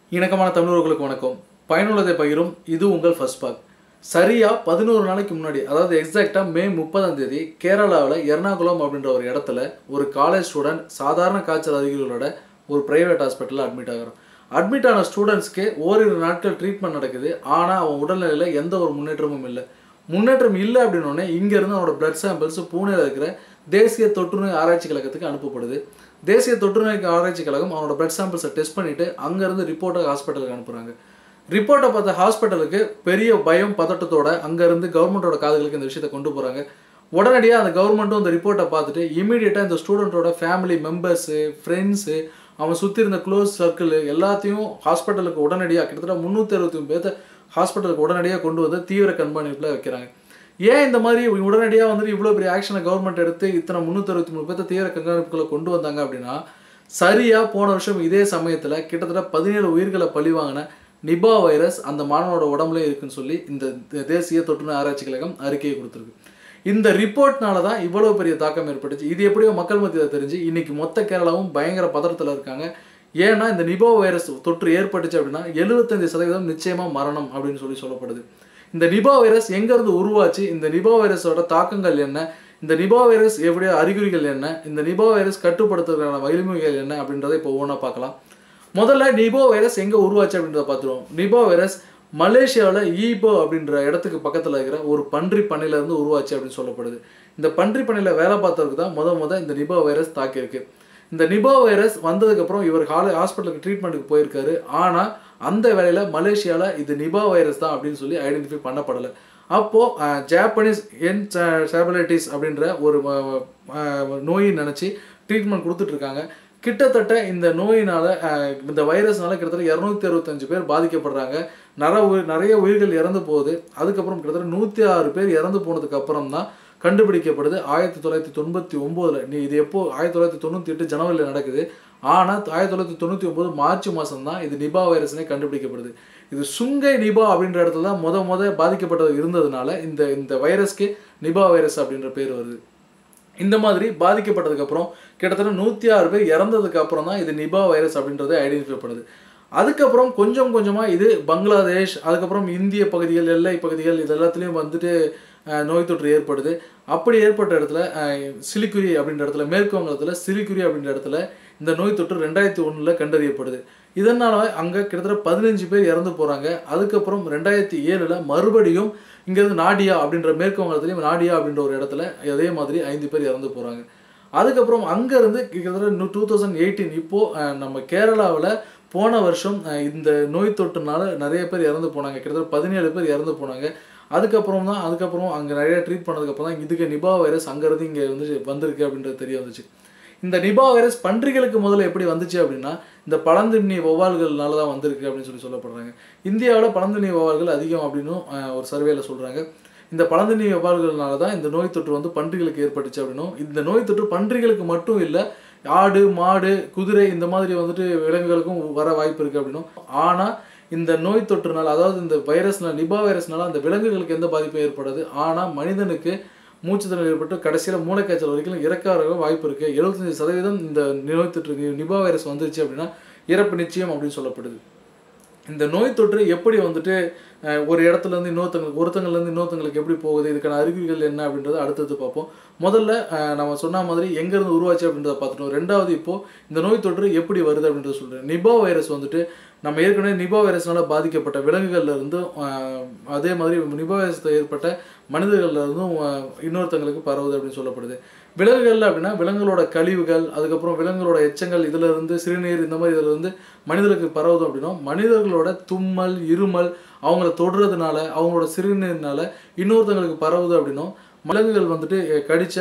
இணக்கமான தமிழர்களுக்கு வணக்கம் பயனுள்ளதை பகிரும் இது உங்கள் ஃபர்ஸ்ட் பார்க் சரியா பதினோரு நாளைக்கு முன்னாடி அதாவது எக்ஸாக்டாக மே முப்பதாம் தேதி கேரளாவில் எர்ணாகுளம் அப்படின்ற ஒரு இடத்துல ஒரு காலேஜ் ஸ்டூடெண்ட் சாதாரண காய்ச்சல் அறிகுறிகளோட ஒரு பிரைவேட் ஹாஸ்பிட்டலில் அட்மிட் ஆகிறான் அட்மிட் ஆன ஸ்டூடெண்ட்ஸ்க்கு ஓரிரு நாட்கள் ட்ரீட்மெண்ட் நடக்குது ஆனால் அவன் உடல்நிலையில் எந்த ஒரு முன்னேற்றமும் இல்லை முன்னேற்றம் இல்லை அப்படின்னோடனே இங்கேருந்து அவனோட பிளட் சாம்பிள்ஸ் பூனேல இருக்கிற தேசிய தொற்றுநோய் ஆராய்ச்சி கழகத்துக்கு அனுப்பப்படுது தேசிய தொற்றுநோய் ஆராய்ச்சி கழகம் அவனோட பிளட் சாம்பிள்ஸை டெஸ்ட் பண்ணிவிட்டு அங்கேருந்து ரிப்போர்ட்டை ஹாஸ்பிட்டலுக்கு அனுப்புகிறாங்க ரிப்போர்ட்டை பார்த்த ஹாஸ்பிட்டலுக்கு பெரிய பயம் பதட்டத்தோட அங்கேருந்து கவர்மெண்ட்டோட காதுகளுக்கு இந்த விஷயத்தை கொண்டு போகிறாங்க உடனடியாக அந்த கவர்மெண்ட்டும் அந்த ரிப்போர்ட்டை பார்த்துட்டு இமீடியட்டாக இந்த ஸ்டூடெண்ட்டோட ஃபேமிலி மெம்பர்ஸு ஃப்ரெண்ட்ஸு அவன் சுற்றி இருந்த க்ளோஸ் சர்க்கிள் எல்லாத்தையும் ஹாஸ்பிட்டலுக்கு உடனடியாக கிட்டத்தட்ட முந்நூற்றி அறுபத்தி பேர்த்த ஹாஸ்பிட்டலுக்கு உடனடியாக கொண்டு வந்து தீவிர கண்காணிப்பில் வைக்கிறாங்க ஏன் இந்த மாதிரி உடனடியாக வந்துட்டு இவ்வளோ பெரிய ஆக்ஷனை கவர்மெண்ட் எடுத்து இத்தனை முந்நூற்றி அறுபத்தி மூணு பேர்த்த தீவிர கண்காணிப்புகளை கொண்டு வந்தாங்க அப்படின்னா சரியாக போன வருஷம் இதே சமயத்தில் கிட்டத்தட்ட பதினேழு உயிர்களை பழிவாங்கின நிபா வைரஸ் அந்த மாணவனோட உடம்புல இருக்குன்னு சொல்லி இந்த தேசிய தொற்றுநோய் ஆராய்ச்சி கழகம் அறிக்கையை கொடுத்துருக்கு இந்த ரிப்போர்ட்னால தான் இவ்வளோ பெரிய தாக்கம் ஏற்பட்டுச்சு இது எப்படியோ மக்கள் மத்தியில் தெரிஞ்சு இன்னைக்கு மொத்த கேரளாவும் பயங்கர பதட்டத்தில் இருக்காங்க ஏன்னா இந்த நிபா வைரஸ் தொற்று ஏற்பட்டுச்சு அப்படின்னா எழுபத்தஞ்சு சதவீதம் நிச்சயமாக மரணம் அப்படின்னு சொல்லி சொல்லப்படுது இந்த நிபா வைரஸ் எங்கேருந்து உருவாச்சு இந்த நிபா வைரஸோட தாக்கங்கள் என்ன இந்த நிபா வைரஸ் எப்படியோ அறிகுறிகள் என்ன இந்த நிபா வைரஸ் கட்டுப்படுத்துறதுக்கான வலிமைகள் என்ன அப்படின்றத இப்போ ஒவ்வொன்றா பார்க்கலாம் முதல்ல நிபோ வைரஸ் எங்கே உருவாச்சு அப்படின்றத பார்த்துருவோம் நிபோ வைரஸ் மலேசியாவில் ஈபோ அப்படின்ற இடத்துக்கு பக்கத்தில் இருக்கிற ஒரு பன்றி பண்ணையிலேருந்து உருவாச்சு அப்படின்னு சொல்லப்படுது இந்த பன்றி பண்ணையில் வேலை பார்த்தவருக்கு தான் முத முத இந்த நிபோ வைரஸ் தாக்கியிருக்கு இந்த நிபோ வைரஸ் வந்ததுக்கப்புறம் இவர் ஹால ஹாஸ்பிட்டலுக்கு ட்ரீட்மெண்ட்டுக்கு போயிருக்காரு ஆனால் அந்த வேலையில் மலேசியாவில் இது நிபா வைரஸ் தான் அப்படின்னு சொல்லி ஐடென்டிஃபை பண்ணப்படலை அப்போது ஜாப்பனீஸ் என் சேபலைட்டிஸ் அப்படின்ற ஒரு நோயை நினச்சி ட்ரீட்மெண்ட் கொடுத்துட்ருக்காங்க கிட்டத்தட்ட இந்த நோயினால் இந்த வைரஸ்னால கிட்டத்தட்ட இரநூத்தி அறுபத்தஞ்சு பேர் பாதிக்கப்படுறாங்க நிறைய உயிர் நிறைய உயிர்கள் இறந்து போகுது அதுக்கப்புறம் கிட்டத்தட்ட நூற்றி ஆறு பேர் இறந்து போனதுக்கு அப்புறம் தான் கண்டுபிடிக்கப்படுது ஆயிரத்தி தொள்ளாயிரத்தி தொண்ணூற்றி ஒம்போதில் நீ இது எப்போ ஆயிரத்தி தொள்ளாயிரத்தி தொண்ணூற்றி எட்டு ஜனவரியில் நடக்குது ஆனால் ஆயிரத்தி தொள்ளாயிரத்தி தொண்ணூற்றி ஒம்பது மார்ச் மாதம் தான் இது நிபா வைரஸ்னே கண்டுபிடிக்கப்படுது இது சுங்கை நிபா அப்படின்ற இடத்துல தான் முத முத பாதிக்கப்பட்டது இருந்ததுனால இந்த இந்த வைரஸ்க்கு நிபா வைரஸ் அப்படின்ற பேர் வருது இந்த மாதிரி பாதிக்கப்பட்டதுக்கப்புறம் கிட்டத்தட்ட நூற்றி ஆறு பேர் இறந்ததுக்கு அப்புறம் தான் இது நிபா வைரஸ் அப்படின்றது ஐடென்டிஃபை பண்ணுது அதுக்கப்புறம் கொஞ்சம் கொஞ்சமாக இது பங்களாதேஷ் அதுக்கப்புறம் இந்திய பகுதிகள் எல்லை பகுதிகள் இது எல்லாத்துலேயும் வந்துட்டு நோய் தொற்று ஏற்படுது அப்படி ஏற்பட்ட இடத்துல சிலிக்குரி அப்படின்ற இடத்துல மேற்கு வங்கத்தில் சிலிக்குரி அப்படின்ற இடத்துல இந்த நோய் தொற்று ரெண்டாயிரத்தி ஒன்றில் கண்டறியப்படுது இதனால் அங்கே கிட்டத்தட்ட பதினஞ்சு பேர் இறந்து போகிறாங்க அதுக்கப்புறம் ரெண்டாயிரத்தி ஏழில் மறுபடியும் இங்கேருந்து நாடியா அப்படின்ற மேற்கு வங்கத்துலேயும் நாடியா அப்படின்ற ஒரு இடத்துல அதே மாதிரி ஐந்து பேர் இறந்து போகிறாங்க அதுக்கப்புறம் அங்கேருந்து கிட்டத்தட்ட டூ தௌசண்ட் எயிட்டீன் இப்போது நம்ம கேரளாவில் போன வருஷம் இந்த நோய் தொற்றுனால நிறைய பேர் இறந்து போனாங்க கிட்டத்தட்ட பதினேழு பேர் இறந்து போனாங்க அதுக்கப்புறம் தான் அதுக்கப்புறம் அங்கே நிறைய ட்ரீட் பண்ணதுக்கப்புறம் தான் இதுக்கு நிபா வைரஸ் அங்கேருந்து இங்கே வந்து வந்திருக்கு அப்படின்றது தெரிய வந்துச்சு இந்த நிபா வைரஸ் பன்றிகளுக்கு முதல்ல எப்படி வந்துச்சு அப்படின்னா இந்த பழந்திண்ணி வௌவால்கள்னால தான் வந்திருக்கு அப்படின்னு சொல்லி சொல்லப்படுறாங்க இந்தியாவில் பழந்திண்ணி வௌவால்கள் அதிகம் அப்படின்னும் ஒரு சர்வேல சொல்கிறாங்க இந்த பழந்திண்ணி வௌவால்கள்னால தான் இந்த நோய் தொற்று வந்து பன்றிகளுக்கு ஏற்பட்டுச்சு அப்படின்னும் இந்த நோய் தொற்று பன்றிகளுக்கு மட்டும் இல்லை ஆடு மாடு குதிரை இந்த மாதிரி வந்துட்டு விலங்குகளுக்கும் வர வாய்ப்பு இருக்குது அப்படின்னும் ஆனால் இந்த நோய் தொற்றுனால அதாவது இந்த வைரஸ்னால நிபா வைரஸ்னால அந்த விலங்குகளுக்கு எந்த பாதிப்பும் ஏற்படாது ஆனால் மனிதனுக்கு மூச்சு திணறல் ஏற்பட்டு கடைசியில் மூளைக்காய்ச்சல் வரைக்கும் இறக்க வர வாய்ப்பு இருக்குது எழுபத்தஞ்சு சதவீதம் இந்த நோய் தொற்று நிபா வைரஸ் வந்துருச்சு அப்படின்னா இறப்பு நிச்சயம் அப்படின்னு சொல்லப்படுது இந்த நோய் தொற்று எப்படி வந்துட்டு ஒரு இடத்துல இருந்து இன்னொருத்தங்களுக்கு ஒருத்தங்கள்லேருந்து இன்னொருத்தங்களுக்கு எப்படி போகுது இதுக்கான அறிகுறிகள் என்ன அப்படின்றத அடுத்தது பார்ப்போம் முதல்ல நம்ம சொன்ன மாதிரி எங்கேருந்து உருவாச்சு அப்படின்றத பார்த்துட்டோம் ரெண்டாவது இப்போது இந்த நோய் தொற்று எப்படி வருது அப்படின்றத சொல்கிறேன் நிபா வைரஸ் வந்துட்டு நம்ம ஏற்கனவே நிபா வைரஸ்னால பாதிக்கப்பட்ட விலங்குகள்ல இருந்தும் அதே மாதிரி நிபா வைரஸ் ஏற்பட்ட மனிதர்கள்ல இருந்தும் இன்னொருத்தங்களுக்கு பரவுது அப்படின்னு சொல்லப்படுது விலங்குகள் அப்படின்னா விலங்குகளோட கழிவுகள் அதுக்கப்புறம் விலங்குகளோட எச்சங்கள் இதுல இருந்து சிறுநீர் இந்த மாதிரி இதுல இருந்து மனிதர்களுக்கு பரவுது அப்படின்னா மனிதர்களோட தும்மல் இருமல் அவங்கள தொடுறதுனால அவங்களோட சிறுநீர்னால இன்னொருத்தங்களுக்கு பரவுது அப்படின்னும் விலங்குகள் வந்துட்டு கடிச்ச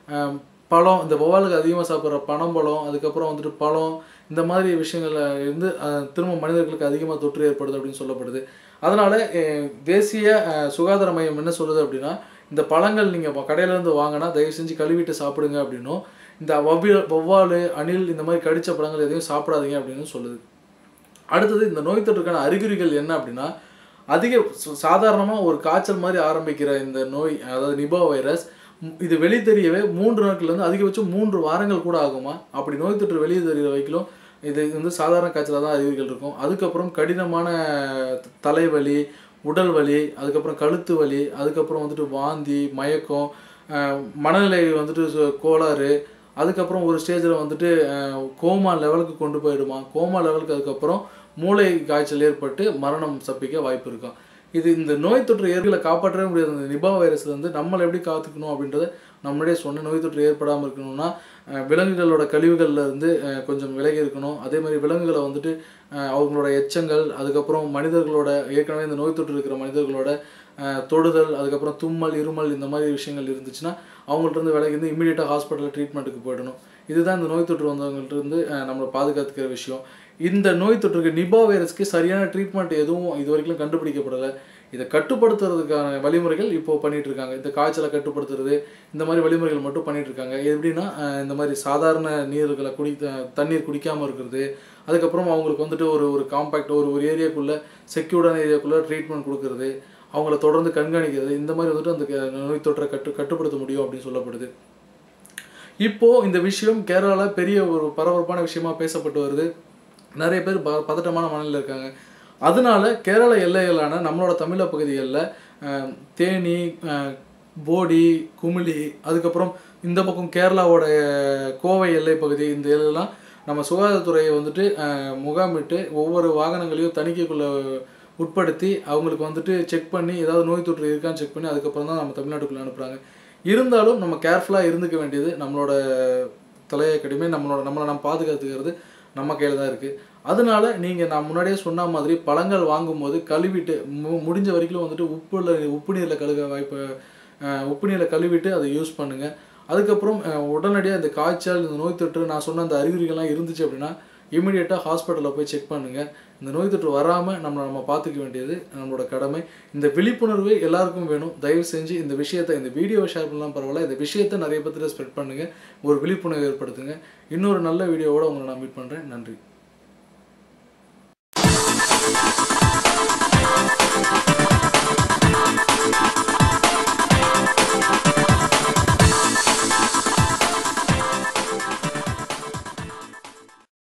பழம் இந்த வௌவாலுக்கு அதிகமாக சாப்பிட்ற பனம்பழம் அதுக்கப்புறம் வந்துட்டு பழம் இந்த மாதிரி விஷயங்கள்ல இருந்து திரும்ப மனிதர்களுக்கு அதிகமாக தொற்று ஏற்படுது அப்படின்னு சொல்லப்படுது அதனால் தேசிய சுகாதார மையம் என்ன சொல்லுது அப்படின்னா இந்த பழங்கள் நீங்கள் கடையிலேருந்து வாங்கினா தயவு செஞ்சு கழுவிட்டு சாப்பிடுங்க அப்படின்னும் இந்த வவ்வி வௌவால் அணில் இந்த மாதிரி கடித்த பழங்கள் எதையும் சாப்பிடாதீங்க அப்படின்னு சொல்லுது அடுத்தது இந்த நோய் தொற்றுக்கான அறிகுறிகள் என்ன அப்படின்னா அதிக சாதாரணமாக ஒரு காய்ச்சல் மாதிரி ஆரம்பிக்கிற இந்த நோய் அதாவது நிபா வைரஸ் இது வெளி தெரியவே மூன்று நாட்கள்லேருந்து அதிகபட்சம் மூன்று வாரங்கள் கூட ஆகுமா அப்படி நோய் தொற்று வெளியே தெரிய வைக்கலும் இது வந்து சாதாரண காய்ச்சலாக தான் அறிகுறிகள் இருக்கும் அதுக்கப்புறம் கடினமான தலைவலி உடல் வலி அதுக்கப்புறம் கழுத்து வலி அதுக்கப்புறம் வந்துட்டு வாந்தி மயக்கம் அஹ் மனநிலை வந்துட்டு சு- கோளாறு அதுக்கப்புறம் ஒரு ஸ்டேஜில் வந்துட்டு அஹ், கோமா லெவலுக்கு கொண்டு போயிடுமா கோமா லெவலுக்கு அதுக்கப்புறம் மூளை காய்ச்சல் ஏற்பட்டு மரணம் சப்பிக்க வாய்ப்பு இருக்கும் இது இந்த நோய் தொற்று ஏற்களை காப்பாற்றவே முடியாது இந்த நிபா வைரஸ்ல இருந்து நம்மளை எப்படி காத்துக்கணும் அப்படின்றத நம்மளே சொன்ன நோய் தொற்று ஏற்படாமல் இருக்கணும்னா அஹ், விலங்குகளோட கழிவுகள்ல இருந்து அஹ், கொஞ்சம் விலகி இருக்கணும் அதே மாதிரி விலங்குகளை வந்துட்டு அஹ், அவங்களோட எச்சங்கள் அதுக்கப்புறம் மனிதர்களோட ஏற்கனவே இந்த நோய் தொற்று இருக்கிற மனிதர்களோட அஹ், தொடுதல் அதுக்கப்புறம் தும்மல் இருமல் இந்த மாதிரி விஷயங்கள் இருந்துச்சுன்னா அவங்கள்ட்ட இருந்து விலகி இருந்து இமீடியட்டாக ஹாஸ்பிட்டலில் ட்ரீட்மெண்ட்டுக்கு போயிடணும் இதுதான் இந்த நோய் தொற்று வந்தவங்கள்ட்ட இருந்து அஹ், நம்மளை பாதுகாத்துக்கிற விஷயம் இந்த நோய் தொற்றுக்கு நிபா வைரஸ்க்கு சரியான ட்ரீட்மெண்ட் எதுவும் இது வரைக்கும் கண்டுபிடிக்கப்படலை இதை கட்டுப்படுத்துறதுக்கான வழிமுறைகள் இப்போ பண்ணிட்டு இருக்காங்க இந்த காய்ச்சலை கட்டுப்படுத்துறது இந்த மாதிரி வழிமுறைகள் மட்டும் பண்ணிட்டு இருக்காங்க எப்படின்னா அஹ், இந்த மாதிரி சாதாரண நீர்களை குடி த- தண்ணீர் குடிக்காம இருக்கிறது அதுக்கப்புறம் அவங்களுக்கு வந்துட்டு ஒரு ஒரு காம்பேக்ட் ஒரு ஒரு ஏரியாக்குள்ள செக்யூர்டான ஏரியாக்குள்ள ட்ரீட்மெண்ட் கொடுக்கறது அவங்கள தொடர்ந்து கண்காணிக்கிறது இந்த மாதிரி வந்துட்டு அந்த க- நோய் தொற்றை கட்டு கட்டுப்படுத்த முடியும் அப்படின்னு சொல்லப்படுது இப்போ இந்த விஷயம் கேரளால பெரிய ஒரு பரபரப்பான விஷயமா பேசப்பட்டு வருது நிறைய பேர் ப பதட்டமான மனநிலையில் இருக்காங்க அதனால கேரள எல்லைகளான நம்மளோட தமிழக பகுதிகளில் அஹ், தேனி அஹ், போடி குமிளி அதுக்கப்புறம் இந்த பக்கம் கேரளாவோட கோவை எல்லை பகுதி இந்த எல்லாம் நம்ம சுகாதாரத்துறையை வந்துட்டு அஹ், முகாமிட்டு ஒவ்வொரு வாகனங்களையும் தணிக்கைக்குள்ள உட்படுத்தி அவங்களுக்கு வந்துட்டு செக் பண்ணி ஏதாவது நோய் தொற்று இருக்கான்னு செக் பண்ணி அதுக்கப்புறம் தான் நம்ம தமிழ்நாட்டுக்குள்ள அனுப்புகிறாங்க இருந்தாலும் நம்ம கேர்ஃபுல்லாக இருந்துக்க வேண்டியது நம்மளோட தலைய கடமை நம்மளோட நம்மளை நம்ம பாதுகாத்துக்கிறது நம்ம கையில் தான் இருக்குது அதனால நீங்கள் நான் முன்னாடியே சொன்ன மாதிரி பழங்கள் வாங்கும்போது கழுவிட்டு மு முடிஞ்ச வரைக்கும் வந்துட்டு உப்புல உப்பு நீரில் கழுக வாய்ப்பு அஹ், உப்பு நீரில் கழுவிட்டு அதை யூஸ் பண்ணுங்கள் அதுக்கப்புறம் உடனடியாக இந்த காய்ச்சல் இந்த நோய் தொற்று நான் சொன்ன அந்த அறிகுறிகள்லாம் இருந்துச்சு அப்படின்னா இமீடியட்டாக ஹாஸ்பிட்டலில் போய் செக் பண்ணுங்கள் இந்த நோய் தொற்று வராமல் நம்மளை நம்ம பார்த்துக்க வேண்டியது நம்மளோட கடமை இந்த விழிப்புணர்வு எல்லாருக்கும் வேணும் தயவு செஞ்சு இந்த விஷயத்தை இந்த வீடியோவை ஷேர் பண்ணலாம் பரவாயில்ல இந்த விஷயத்தை நிறைய பேர்த்துல ஸ்ப்ரெட் பண்ணுங்கள் ஒரு விழிப்புணர்வு ஏற்படுத்துங்க இன்னொரு நல்ல வீடியோவோட உங்களை நான் மீட் பண்ணுறேன் நன்றி